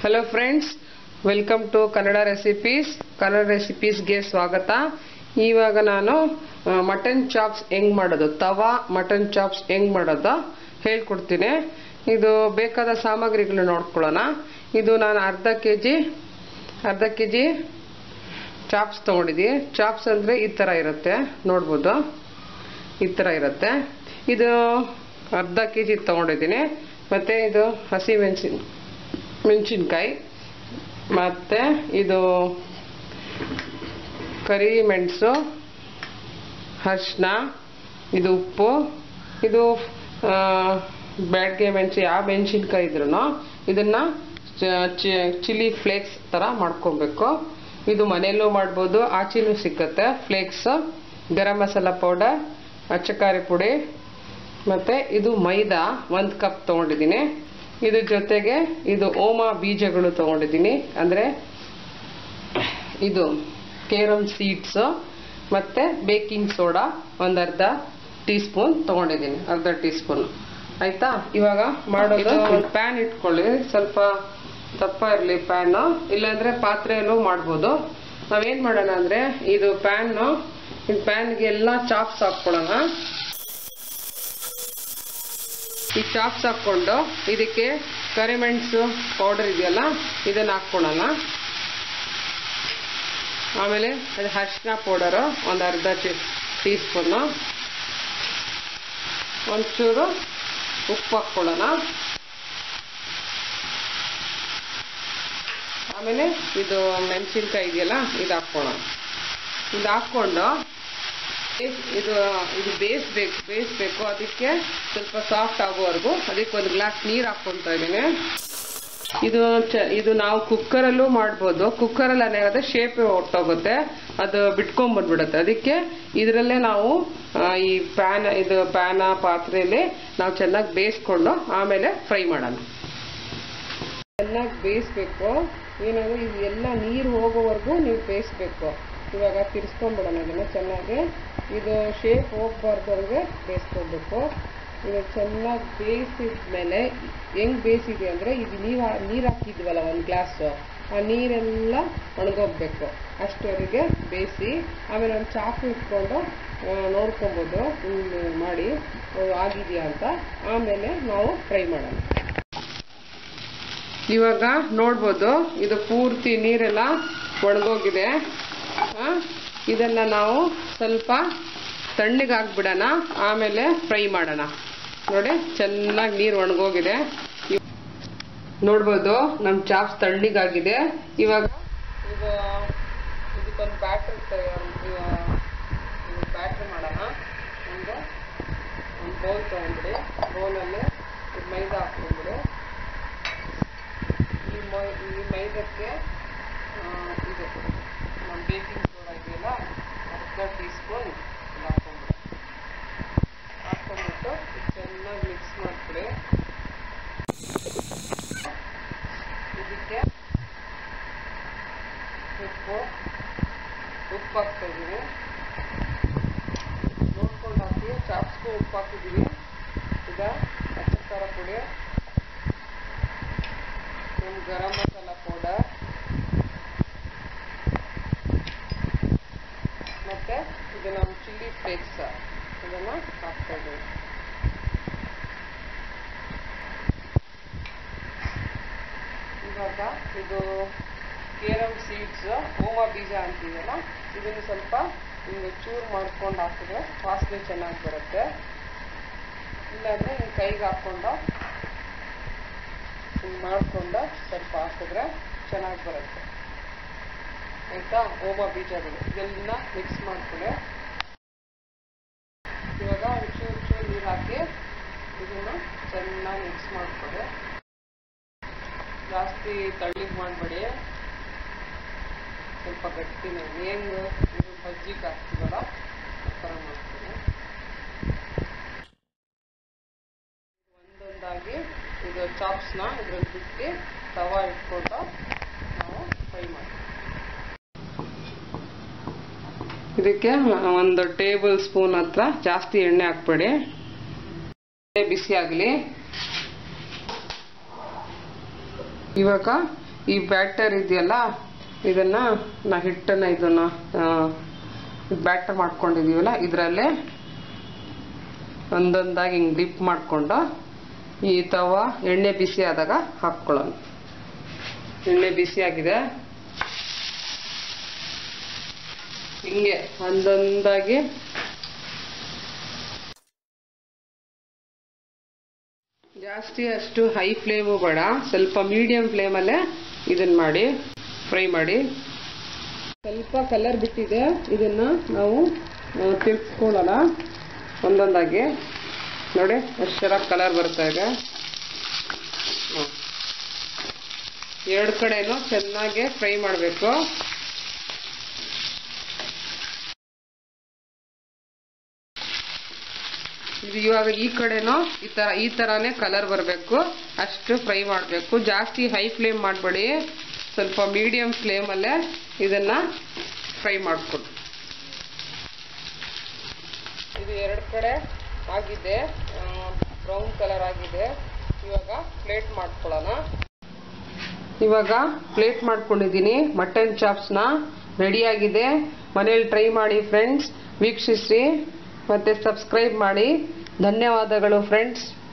Hello friends welcome to Kannada recipes Kannada ರೆಸಿಪೀಸ್ಗೆ ಸ್ವಾಗತ ಇವಾಗ ನಾನು ಮಟನ್ ಚಾಪ್ಸ್ ಹೆಂಗ್ ಮಾಡೋದು ತವಾ ಮಟನ್ ಚಾಪ್ಸ್ ಹೆಂಗ್ ಮಾಡೋದು ಹೇಳ್ಕೊಡ್ತೀನಿ ಇದು ಬೇಕಾದ ಸಾಮಗ್ರಿಗಳು ನೋಡ್ಕೊಳ್ಳೋಣ ಇದು ನಾನು ಅರ್ಧ ಕೆ ಜಿ ಅರ್ಧ ಕೆ ಜಿ ಚಾಪ್ಸ್ ತೊಗೊಂಡಿದ್ದಿ ಚಾಪ್ಸ್ ಅಂದರೆ ಈ ಥರ ಇರುತ್ತೆ ನೋಡ್ಬೋದು ಈ ಥರ ಇರುತ್ತೆ ಇದು ಅರ್ಧ ಕೆ ಜಿ ತೊಗೊಂಡಿದ್ದೀನಿ ಮತ್ತು ಇದು ಹಸಿ ಮೆಣಸಿನ ಮೆಣಸಿನ್ಕಾಯಿ ಮತ್ತು ಇದು ಕರಿ ಮೆಣಸು ಅರಿಶಿನ ಇದು ಉಪ್ಪು ಇದು ಬ್ಯಾಡ್ಗೆ ಮೆಣಸು ಯಾವ ಮೆಣಸಿನ್ಕಾಯಿ ಇದ್ರೂ ಇದನ್ನು ಚಿಲ್ಲಿ ಫ್ಲೇಕ್ಸ್ ಥರ ಮಾಡ್ಕೊಬೇಕು ಇದು ಮನೆಯಲ್ಲೂ ಮಾಡ್ಬೋದು ಆಚೆನೂ ಸಿಕ್ಕತ್ತೆ ಫ್ಲೇಕ್ಸ್ ಗರಂ ಮಸಾಲ ಪೌಡರ್ ಅಚ್ಚಕಾರಿ ಪುಡಿ ಮತ್ತು ಇದು ಮೈದಾ ಒಂದು ಕಪ್ ತೊಗೊಂಡಿದ್ದೀನಿ ಇದ್ರ ಜೊತೆಗೆ ಇದು ಓಮ ಬೀಜಗಳು ತೊಗೊಂಡಿದ್ದೀನಿ ಅಂದರೆ ಇದು carom seeds and baking soda ಒಂದು ಅರ್ಧ ಟೀ ಸ್ಪೂನ್ ತೊಗೊಂಡಿದ್ದೀನಿ ಅರ್ಧ ಟೀ ಸ್ಪೂನ್ ಆಯಿತಾ ಇವಾಗ ಮಾಡೋದು ಒಂದು ಪ್ಯಾನ್ ಇಟ್ಕೊಳ್ಳಿ ಸ್ವಲ್ಪ ದಪ್ಪ ಇರಲಿ ಪ್ಯಾನು ಇಲ್ಲಾಂದರೆ ಪಾತ್ರೆಯಲ್ಲೂ ಮಾಡ್ಬೋದು ನಾವೇನು ಮಾಡೋಣ ಅಂದರೆ ಇದು ಪ್ಯಾನ್ನು ಈ ಪ್ಯಾನ್ಗೆ ಎಲ್ಲ ಚಾಪ್ಸ್ ಹಾಕ್ಕೊಳ್ಳೋಣ ಈ ಚಾಪ್ಸ್ ಹಾಕ್ಕೊಂಡು ಇದಕ್ಕೆ ಕರಿಮೆಣಸು ಪೌಡರ್ ಇದೆಯಲ್ಲ ಇದನ್ನು ಹಾಕ್ಕೊಳ್ಳೋಣ ಆಮೇಲೆ ಅದು ಅರಿಶಿನ ಪೌಡರು ಒಂದು ಅರ್ಧ ಟೀ ಸ್ಪೂನು ಒಂಚೂರು ಉಪ್ಪು ಹಾಕ್ಕೊಳ್ಳೋಣ ಆಮೇಲೆ ಇದು ಮೆಣಸಿನ್ಕಾಯಿ ಇದೆಯಲ್ಲ ಇದು ಹಾಕ್ಕೊಳ್ಳೋಣ ಇದು ಹಾಕ್ಕೊಂಡು ಇದು ಇದು ಬೇಯಿಸ್ಬೇಕು ಬೇಯಿಸ್ಬೇಕು ಅದಕ್ಕೆ ಸ್ವಲ್ಪ ಸಾಫ್ಟ್ ಆಗೋವರೆಗೂ ಅದಕ್ಕೆ ಒಂದು ಗ್ಲಾಸ್ ನೀರು ಹಾಕ್ಕೊಳ್ತಾ ಇದ್ದೀನಿ ಇದು ಚ ಇದು ನಾವು ಕುಕ್ಕರಲ್ಲೂ ಮಾಡ್ಬೋದು ಕುಕ್ಕರಲ್ಲಿ ಏನಾಗುತ್ತೆ ಶೇಪ್ ಹೊಟ್ಟೋಗುತ್ತೆ ಅದು ಬಿಟ್ಕೊಂಡ್ಬಂದ್ಬಿಡುತ್ತೆ ಅದಕ್ಕೆ ಇದರಲ್ಲೇ ನಾವು ಈ ಪ್ಯಾನ್ ಇದು ಪ್ಯಾನ ಪಾತ್ರೆಯಲ್ಲಿ ನಾವು ಚೆನ್ನಾಗಿ ಬೇಯಿಸ್ಕೊಂಡು ಆಮೇಲೆ ಫ್ರೈ ಮಾಡೋಣ ಚೆನ್ನಾಗಿ ಬೇಯಿಸ್ಬೇಕು ಏನಂದ್ರೆ ಇದು ಎಲ್ಲ ನೀರು ಹೋಗೋವರೆಗೂ ನೀವು ಬೇಯಿಸ್ಬೇಕು ಇವಾಗ ತಿರ್ಸ್ಕೊಂಡ್ಬಿಡೋಣ ಇದನ್ನು ಚೆನ್ನಾಗಿ ಇದು ಶೇಪ್ ಹೋಗ್ಬಾರ್ದಂಗೆ ಬೇಯಿಸ್ಕೊಳ್ಬೇಕು ಇದು ಚೆನ್ನಾಗಿ ಬೇಯಿಸಿದ್ಮೇಲೆ ಹೆಂಗ್ ಬೇಯಿಸಿದ್ವಿ ಅಂದರೆ ಇದು ನೀವು ನೀರು ಹಾಕಿದ್ವಲ್ಲ ಒಂದು ಗ್ಲಾಸು ಆ ನೀರೆಲ್ಲ ಒಣಗೋಗ್ಬೇಕು ಅಷ್ಟವರೆಗೆ ಬೇಯಿಸಿ ಆಮೇಲೆ ಒಂದು ಚಾಕು ಇಟ್ಕೊಂಡು ನೋಡ್ಕೊಬೋದು ಮಾಡಿ ಆಗಿದೆಯಾ ಅಂತ ಆಮೇಲೆ ನಾವು ಫ್ರೈ ಮಾಡೋಣ ಇವಾಗ ನೋಡ್ಬೋದು ಇದು ಪೂರ್ತಿ ನೀರೆಲ್ಲ ಒಣಗೋಗಿದೆ ಇದನ್ನು ನಾವು ಸ್ವಲ್ಪ ತಣ್ಣಗೆ ಹಾಕ್ಬಿಡೋಣ ಆಮೇಲೆ ಫ್ರೈ ಮಾಡೋಣ ನೋಡಿ ಚೆನ್ನಾಗಿ ನೀರು ಒಣಗೋಗಿದೆ ನೋಡ್ಬೋದು ನಮ್ಮ ಚಾಪ್ಸ್ ತಣ್ಣಗಾಗಿದೆ ಇವಾಗ ಇದು ಇದಕ್ಕೊಂದು ಬ್ಯಾಟ್ರಿ ಬ್ಯಾಟ್ರಿ ಮಾಡೋಣ ಒಂದು ಒಂದು ಬೌಲ್ ತೊಗೊಂಡ್ಬಿಡಿ ಬೌಲಲ್ಲಿ ಮೈದಾ ಹಾಕ್ಕೊಂಡ್ಬಿಡಿ ಈ ಮೈ ಈ ಮೈದಕ್ಕೆ ಇದು ನಮ್ಮ ಬೇಕಿಂಗ್ ಸೋಡಾ ಇದೆಯಲ್ಲ ಅರ್ಧ ಟೀ ಸ್ಪೂನ್ ಹಾಕ್ಕೊಂಡ್ಬಿಡಿ ಹಾಕ್ಕೊಂಡ್ಬಿಟ್ಟು ಚೆನ್ನಾಗಿ ಮಿಕ್ಸ್ ಮಾಡ್ಬಿಡಿ ಇದಕ್ಕೆ ಉಪ್ಪು ಉಪ್ಪು ಹಾಕ್ತಾ ಇದ್ದೀವಿ ನೋಡ್ಕೊಂಡು ಹಾಕಿ ಚಾಪ್ಸ್ಗೂ ಉಪ್ಪು ಹಾಕಿದ್ದೀವಿ ಈಗ ಅಚ್ಚ ಖಾರ ಪುಡಿ ನಮ್ಮ ಗರಂ ಮಸಾಲ ಪೌಡರ್ ಮತ್ತೆ ಇದು ನಮ್ಮ ಚಿಲ್ಲಿ ಫ್ಲೇಕ್ಸ್ ಇದನ್ನು ಹಾಕ್ತಾ ಇದ್ದೀವಿ ಇವಾಗ ಇದು ಕೇರಮ್ ಸೀಡ್ಸ್ ಓಮ ಬೀಜ ಅಂತೀವಲ್ಲ ಇದನ್ನು ಸ್ವಲ್ಪ ಹಿಂಗೆ ಚೂರು ಮಾಡ್ಕೊಂಡು ಹಾಕಿದ್ರೆ ವಾಸನೆ ಚೆನ್ನಾಗಿ ಬರುತ್ತೆ ಇಲ್ಲಾಂದರೆ ಹಿಂಗೆ ಕೈಗೆ ಹಾಕ್ಕೊಂಡು ಹಿಂಗೆ ಮಾಡಿಕೊಂಡು ಸ್ವಲ್ಪ ಹಾಕಿದ್ರೆ ಚೆನ್ನಾಗಿ ಬರುತ್ತೆ ಆಯಿತಾ ಓಮ ಬೀಜಗಳು ಇದೆಲ್ಲ ಮಿಕ್ಸ್ ಮಾಡ್ಕೊಳ್ಳಿ ಇವಾಗ ಚೂರು ಚೂರು ನೀರು ಹಾಕಿ ಇದನ್ನು ಚೆನ್ನಾಗಿ ಮಿಕ್ಸ್ ಮಾಡ್ಕೊಳ್ಳಿ ಜಾಸ್ತಿ ತಳ್ಳಿಗೆ ಮಾಡಬೇಡಿ ಸ್ವಲ್ಪ ಗಟ್ಟಿನ ಹೆಂಗೆ ಇದು ಬಜ್ಜಿಗೆ ಹಾಕ್ತೀವಲ್ಲ ಆ ಥರ ಮಾಡ್ತೀನಿ ಒಂದೊಂದಾಗಿ ಇದು ಚಾಪ್ಸ್ನ ಇದ್ರಲ್ಲಿ ಬಿಟ್ಟು ತವಾ ಇಟ್ಕೊಂಡು ನಾವು ಫ್ರೈ ಮಾಡ್ತೀವಿ ಇದಕ್ಕೆ ಒಂದು ಟೇಬಲ್ ಸ್ಪೂನ್ ಹತ್ರ ಜಾಸ್ತಿ ಎಣ್ಣೆ ಹಾಕ್ಬೇಡಿ ಬಿಸಿ ಆಗಲಿ ಇವಾಗ ಈ ಬ್ಯಾಟರ್ ಇದೆಯಲ್ಲ ಇದನ್ನ ನಾ ಹಿಟ್ಟನ್ನ ಇದನ್ನ ಬ್ಯಾಟರ್ ಮಾಡ್ಕೊಂಡಿದೀವಲ್ಲ ಇದರಲ್ಲೇ ಒಂದೊಂದಾಗಿ ಹಿಂಗೆ ಡಿಪ್ ಮಾಡಿಕೊಂಡು ಈ ತವ ಎಣ್ಣೆ ಬಿಸಿ ಆದಾಗ ಹಾಕ್ಕೊಳ್ಳೋಣ ಎಣ್ಣೆ ಬಿಸಿ ಆಗಿದೆ ಹಿಂಗೆ ಒಂದೊಂದಾಗಿ ಜಾಸ್ತಿ ಅಷ್ಟು ಹೈ ಫ್ಲೇಮು ಬೇಡ ಸ್ವಲ್ಪ ಮೀಡಿಯಂ ಫ್ಲೇಮಲ್ಲೇ ಇದನ್ನ ಮಾಡಿ ಫ್ರೈ ಮಾಡಿ ಸ್ವಲ್ಪ ಕಲರ್ ಬಿಟ್ಟಿದೆ ಇದನ್ನ ನಾವು ತಿರ್ಸ್ಕೊಳ್ಳೋಣ ಒಂದೊಂದಾಗಿ ನೋಡಿ ಎಷ್ಟು ಚೆನ್ನಾಗಿ ಕಲರ್ ಬರ್ತಾ ಇದೆ ಹ್ಮ್. ಎರಡು ಕಡೆನೂ ಚೆನ್ನಾಗಿ ಫ್ರೈ ಮಾಡಬೇಕು ಇದು ಇವಾಗ ಈ ಕಡೆನೂ ಈ ತರ ಈ ತರಾನೇ ಕಲರ್ ಬರಬೇಕು ಅಷ್ಟು ಫ್ರೈ ಮಾಡಬೇಕು ಜಾಸ್ತಿ ಹೈ ಫ್ಲೇಮ್ ಮಾಡಬೇಡಿ ಸ್ವಲ್ಪ ಮೀಡಿಯಂ ಫ್ಲೇಮಲ್ಲೇ ಇದನ್ನ ಫ್ರೈ ಮಾಡ್ಕೊಡಿ ಇದು ಎರಡು ಕಡೆ ಆಗಿದೆ ಬ್ರೌನ್ ಕಲರ್ ಆಗಿದೆ ಇವಾಗ ಪ್ಲೇಟ್ ಮಾಡ್ಕೊಳ್ಳೋಣ ಇವಾಗ ಪ್ಲೇಟ್ ಮಾಡ್ಕೊಂಡಿದ್ದೀನಿ ಮಟನ್ ಚಾಪ್ಸ್ನ ರೆಡಿಯಾಗಿದೆ ಮನೇಲಿ ಟ್ರೈ ಮಾಡಿ ಫ್ರೆಂಡ್ಸ್ ವೀಕ್ಷಿಸಿ ಮತ್ತೆ ಸಬ್ಸ್ಕ್ರೈಬ್ ಮಾಡಿ ಧನ್ಯವಾದಗಳು ಫ್ರೆಂಡ್ಸ್